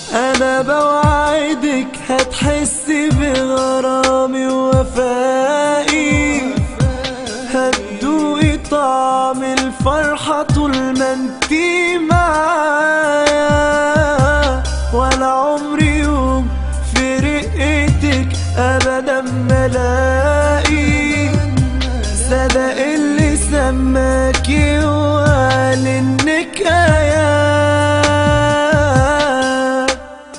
انا بوعدك هتحسي بغرامي ووفائي هتدوقي طعم الفرحة طول ما انتي معايا ولا عمري يوم في رقتك ابدا ملاقي صدق اللي سماكي وقال انك ايات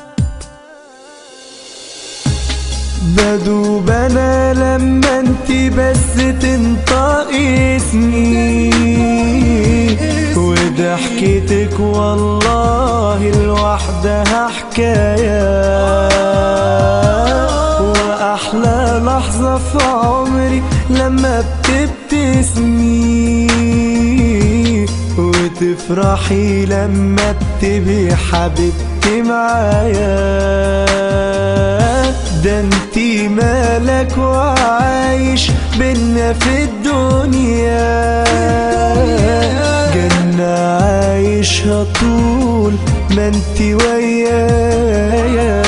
بدوب انا لما انتي بس تنطقي اسمي وضحكتك والله لوحدها حكاية واحلى لحظة في عمري لما بتبتسمي وتفرحي لما بتبقي حبيبتي معايا ده انتي مالك وعايش بينا في الدنيا جنة عايشها طول ما انتي ويايا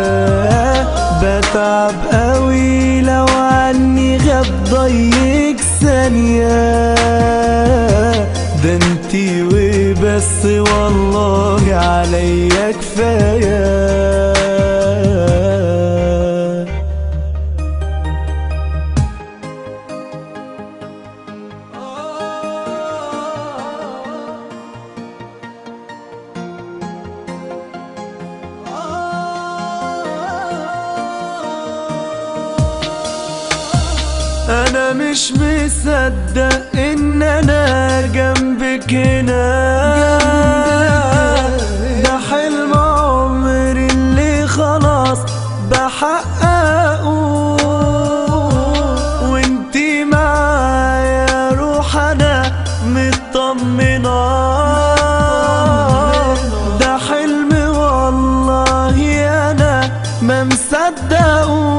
بتعب قوي لو عني غاب ضيق ثانية ده انتي وبس والله عليا كفايه انا مش مصدق ان انا جنبك هنا ده حلم عمري اللي خلاص بحققه وانتي معايا روح انا مطمنه ده حلم والله انا ما مصدقه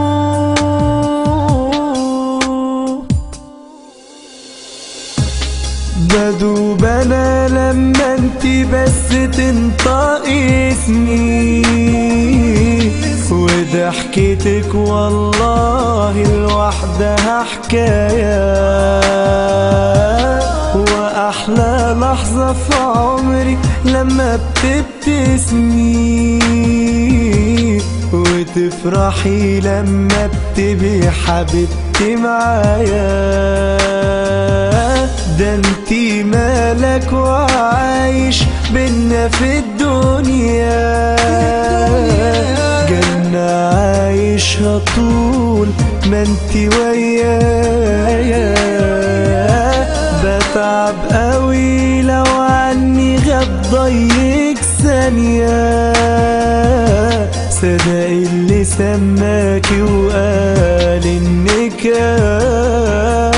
بدوب انا لما انتي بس تنطقي اسمي وضحكتك والله لوحدها حكاية واحلى لحظة في عمري لما بتبتسمي وتفرحي لما بتبقي حبيبتي معايا ده انتي مالك وعايش بينا في الدنيا جنة عايشها طول ما انتي ويايا بتعب قوي لو عني غاب ضيق ثانية صدق اللي سماكي وقال انك